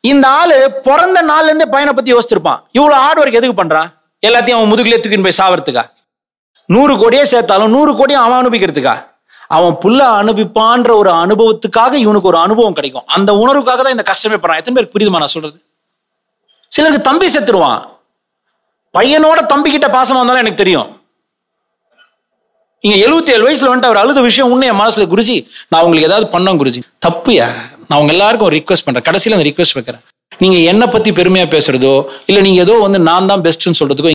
இந்த ஆளு பிறந்த நாள்ல இருந்தே பையனை பத்தி யோசிச்சிருப்பான் இவ்வளவு ஹார்ட் ஒர்க் எதுக்கு பண்றான் எல்லாத்தையும் அவன் முதுகுலே தூக்கின்னு போய் சாவறதுக்கா நூறு கோடியே சேர்த்தாலும் நூறு கோடியும் அவன் அனுபவிக்கிறதுக்கா அவன் புள்ள அனுபவிப்பான்ற ஒரு அனுபவத்துக்காக இவனுக்கு ஒரு அனுபவம் கிடைக்கும் அந்த உணர்வுக்காக தான் இந்த கஷ்டமே பண்றான் எத்தனை பேர் புரியுதுமா நான் சொல்றது சிலருக்கு தம்பி செத்துருவான் பையனோட தம்பி கிட்ட பாசமா இருந்தாலும் எனக்கு தெரியும் இங்க எழுபத்தி ஏழு வயசுல வந்துட்டு அவர் அழுத விஷயம் உன்னை என் மனசுல குருஜி நான் உங்களுக்கு ஏதாவது பண்ணோம் குருஜி தப்புயா நான் உங்க எல்லாருக்கும் ஒரு ரிக்வெஸ்ட் பண்றேன் கடைசியில அந்த ரிக்வெஸ்ட் வைக்கிறேன் நீங்க என்ன பத்தி பெருமையா பேசுறதோ இல்ல நீங்க ஏதோ வந்து நான் தான் பெஸ்ட்னு சொல்றதுக்கோ